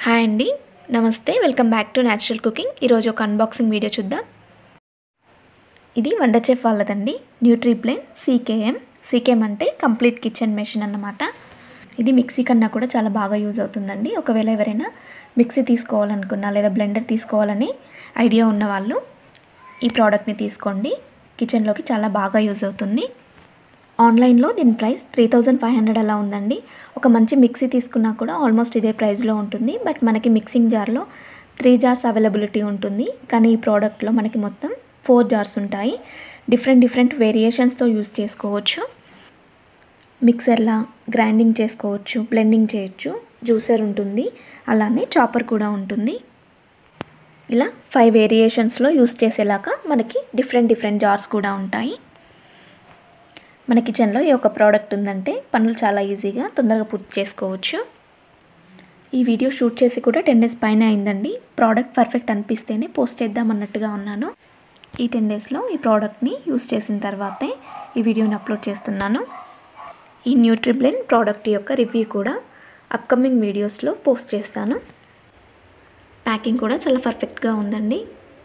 hi అండి నమస్తే welcome back to natural cooking ఈరోజు ఒక అన్బాక్సింగ్ వీడియో చూద్దాం ఇది వండర్ చెఫ్ వాళ్ళదండి న్యూట్రీ ప్లేన్ సీకేఎం సీకేఎం అంటే కంప్లీట్ కిచెన్ మెషిన్ అన్నమాట ఇది మిక్సీ కన్నా కూడా చాలా బాగా యూజ్ అవుతుందండి ఒకవేళ ఎవరైనా మిక్సీ తీసుకోవాలనుకున్నా లేదా బ్లెండర్ తీసుకోవాలని ఐడియా ఉన్న వాళ్ళు ఈ ప్రోడక్ట్ని తీసుకోండి కిచెన్లోకి చాలా బాగా యూజ్ అవుతుంది ఆన్లైన్లో దీని price three thousand five hundred అలా ఉందండి ఒక మంచి మిక్సీ తీసుకున్నా కూడా ఆల్మోస్ట్ ఇదే ప్రైస్లో ఉంటుంది బట్ మనకి మిక్సింగ్ జార్లో త్రీ జార్స్ అవైలబిలిటీ ఉంటుంది కానీ ఈ ప్రోడక్ట్లో మనకి మొత్తం ఫోర్ జార్స్ ఉంటాయి డిఫరెంట్ డిఫరెంట్ వేరియేషన్స్తో యూస్ చేసుకోవచ్చు మిక్సర్లా గ్రైండింగ్ చేసుకోవచ్చు బ్లెండింగ్ చేయొచ్చు జ్యూసర్ ఉంటుంది అలానే చాపర్ కూడా ఉంటుంది ఇలా ఫైవ్ వేరియేషన్స్లో యూస్ చేసేలాగా మనకి డిఫరెంట్ డిఫరెంట్ జార్స్ కూడా ఉంటాయి మన కిచెన్లో ఈ ఒక ప్రోడక్ట్ ఉందంటే పనులు చాలా ఈజీగా తొందరగా పూర్తి చేసుకోవచ్చు ఈ వీడియో షూట్ చేసి కూడా టెన్ డేస్ పైన అయిందండి ప్రోడక్ట్ పర్ఫెక్ట్ అనిపిస్తేనే పోస్ట్ చేద్దాం అన్నట్టుగా ఉన్నాను ఈ టెన్ డేస్లో ఈ ప్రోడక్ట్ని యూస్ చేసిన తర్వాతే ఈ వీడియోని అప్లోడ్ చేస్తున్నాను ఈ న్యూట్రిబ్లెన్ ప్రోడక్ట్ యొక్క రివ్యూ కూడా అప్కమింగ్ వీడియోస్లో పోస్ట్ చేస్తాను ప్యాకింగ్ కూడా చాలా పర్ఫెక్ట్గా ఉందండి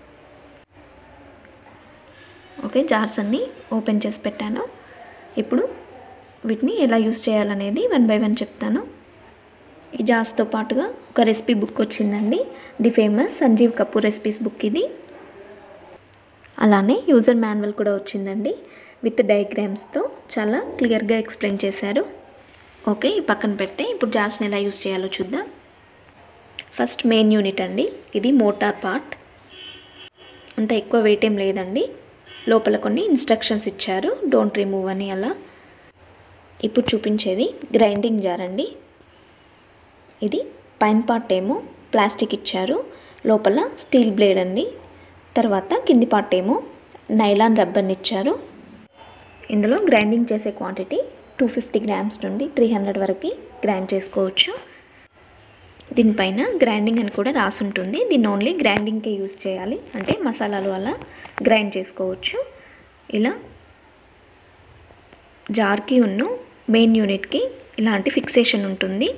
ఓకే జార్స్ అన్నీ ఓపెన్ చేసి పెట్టాను ఇప్పుడు వీటిని ఎలా యూస్ చేయాలనేది వన్ బై వన్ చెప్తాను ఈ జార్స్తో పాటుగా ఒక రెసిపీ బుక్ వచ్చిందండి the famous Sanjeev Kapoor recipes book ఇది అలానే యూజర్ మాన్యువల్ కూడా వచ్చిందండి విత్ డయాగ్రామ్స్తో చాలా క్లియర్గా ఎక్స్ప్లెయిన్ చేశారు ఓకే ఈ పక్కన పెడితే ఇప్పుడు జార్స్ని ఎలా యూస్ చేయాలో చూద్దాం ఫస్ట్ మెయిన్ యూనిట్ అండి ఇది మోటార్ పార్ట్ అంత ఎక్కువ వెయిట్ ఏం లేదండి లోపల కొన్ని ఇన్స్ట్రక్షన్స్ ఇచ్చారు డోంట్ రిమూవ్ అని అలా ఇప్పుడు చూపించేది గ్రైండింగ్ జార్ అండి ఇది పైన పార్ట్ ఏమో ప్లాస్టిక్ ఇచ్చారు లోపల స్టీల్ బ్లేడ్ అండి తర్వాత కింది పార్ట్ ఏమో నైలాన్ రబ్బర్ని ఇచ్చారు ఇందులో గ్రైండింగ్ చేసే క్వాంటిటీ టూ ఫిఫ్టీ గ్రామ్స్ నుండి త్రీ హండ్రెడ్ వరకు గ్రైండ్ చేసుకోవచ్చు దీనిపైన గ్రైండింగ్ అని కూడా రాసి ఉంటుంది దీన్ని ఓన్లీ గ్రైండింగ్కే యూస్ చేయాలి అంటే మసాలాలు అలా గ్రైండ్ చేసుకోవచ్చు ఇలా జార్కి ఉన్న మెయిన్ యూనిట్కి ఇలాంటి ఫిక్సేషన్ ఉంటుంది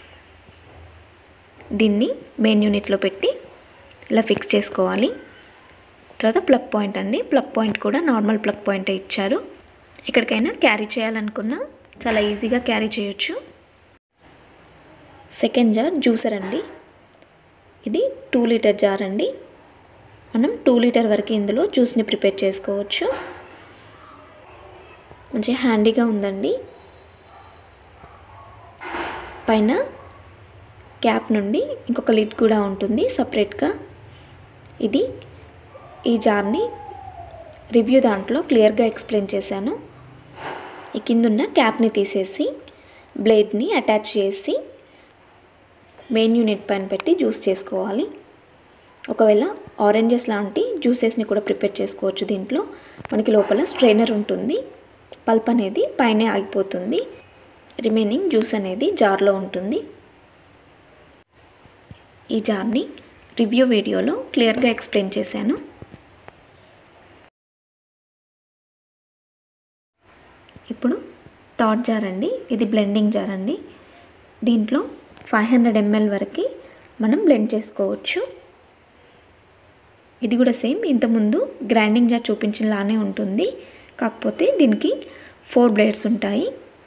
దీన్ని మెయిన్ యూనిట్లో పెట్టి ఇలా ఫిక్స్ చేసుకోవాలి తర్వాత ప్లగ్ పాయింట్ అండి ప్లగ్ పాయింట్ కూడా నార్మల్ ప్లగ్ పాయింటే ఇచ్చారు ఎక్కడికైనా క్యారీ చేయాలనుకున్నా చాలా ఈజీగా క్యారీ చేయొచ్చు సెకండ్ జార్ జ్యూసర్ అండి ఇది టూ లీటర్ జార్ అండి మనం టూ లీటర్ వరకు ఇందులో జ్యూస్ని ప్రిపేర్ చేసుకోవచ్చు మంచి హ్యాండీగా ఉందండి పైన క్యాప్ నుండి ఇంకొక లిడ్ కూడా ఉంటుంది సపరేట్గా ఇది ఈ జార్ని రివ్యూ దాంట్లో క్లియర్గా ఎక్స్ప్లెయిన్ చేశాను ఈ కిందున్న క్యాప్ని తీసేసి బ్లేడ్ని అటాచ్ చేసి మెయిన్ యూనిట్ పైన పెట్టి జ్యూస్ చేసుకోవాలి ఒకవేళ ఆరెంజెస్ లాంటి జ్యూసెస్ని కూడా ప్రిపేర్ చేసుకోవచ్చు దీంట్లో మనకి లోపల స్ట్రైనర్ ఉంటుంది పల్ప్ అనేది పైనే ఆగిపోతుంది రిమైనింగ్ జ్యూస్ అనేది జార్లో ఉంటుంది ఈ జార్ని రివ్యూ వీడియోలో క్లియర్గా ఎక్స్ప్లెయిన్ చేశాను ఇప్పుడు థర్డ్ జార్ అండి ఇది బ్లెండింగ్ జార్ అండి దీంట్లో ఫైవ్ హండ్రెడ్ ఎంఎల్ వరకు మనం బ్లెండ్ చేసుకోవచ్చు ఇది కూడా సేమ్ ఇంతకుముందు గ్రైండింగ్ జార్ చూపించినలానే ఉంటుంది కాకపోతే దీనికి ఫోర్ బ్లేడ్స్ ఉంటాయి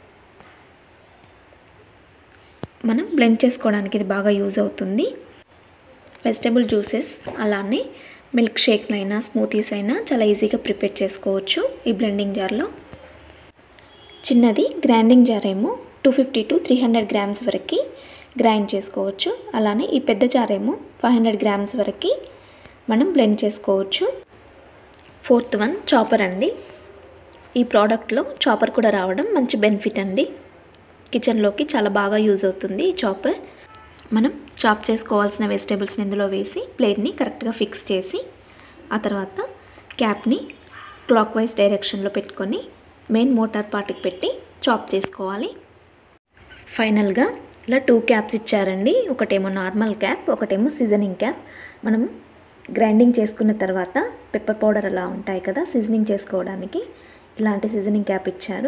మనం బ్లెండ్ చేసుకోవడానికి ఇది బాగా యూజ్ అవుతుంది వెజిటబుల్ జ్యూసెస్ అలానే మిల్క్ షేక్లైనా స్మూతీస్ అయినా చాలా ఈజీగా ప్రిపేర్ చేసుకోవచ్చు ఈ బ్లెండింగ్ జార్లో చిన్నది గ్రైండింగ్ జార్ ఏమో two fifty to three hundred grams వరకు గ్రైండ్ చేసుకోవచ్చు అలానే ఈ పెద్ద జార్ ఏమో ఫైవ్ హండ్రెడ్ గ్రామ్స్ వరకు మనం బ్లెండ్ చేసుకోవచ్చు ఫోర్త్ వన్ చాపర్ అండి ఈ ప్రోడక్ట్లో చాపర్ కూడా రావడం మంచి బెనిఫిట్ అండి కిచెన్లోకి చాలా బాగా యూజ్ అవుతుంది ఈ చాపర్ మనం చాప్ చేసుకోవాల్సిన వెజిటేబుల్స్ని ఇందులో వేసి ప్లేట్ని కరెక్ట్గా ఫిక్స్ చేసి ఆ తర్వాత క్యాప్ని క్లాక్ వైజ్ డైరెక్షన్లో పెట్టుకొని మెయిన్ మోటార్ పార్ట్కి పెట్టి చాప్ చేసుకోవాలి ఫైనల్గా ఇలా టూ క్యాప్స్ ఇచ్చారండి ఒకటేమో నార్మల్ క్యాప్ ఒకటేమో సీజనింగ్ క్యాప్ మనం గ్రైండింగ్ చేసుకున్న తర్వాత పెప్పర్ పౌడర్ అలా ఉంటాయి కదా సీజనింగ్ చేసుకోవడానికి ఇలాంటి సీజనింగ్ క్యాప్ ఇచ్చారు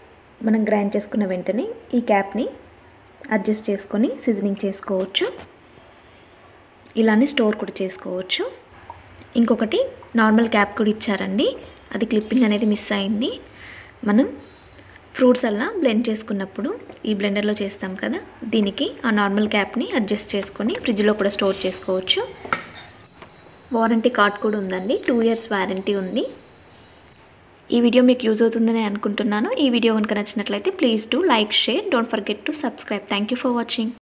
మనం గ్రైండ్ చేసుకున్న వెంటనే ఈ క్యాప్ని అడ్జస్ట్ చేసుకొని సీజనింగ్ చేసుకోవచ్చు ఇలానే స్టోర్ కూడా చేసుకోవచ్చు ఇంకొకటి నార్మల్ క్యాప్ కూడా ఇచ్చారండి అది క్లిప్పింగ్ అనేది మిస్ అయింది మనం ఫ్రూట్స్ అలా బ్లెండ్ చేసుకున్నప్పుడు ఈ బ్లెండర్లో చేస్తాం కదా దీనికి ఆ నార్మల్ క్యాప్ని అడ్జస్ట్ చేసుకొని ఫ్రిడ్జ్లో కూడా స్టోర్ చేసుకోవచ్చు వారంటీ కార్డ్ కూడా ఉందండి టూ ఇయర్స్ వారంటీ ఉంది ఈ వీడియో మీకు యూజ్ అవుతుందని అనుకుంటున్నాను ఈ వీడియో కనుక నచ్చినట్లయితే please do like share don't forget to subscribe thank you for watching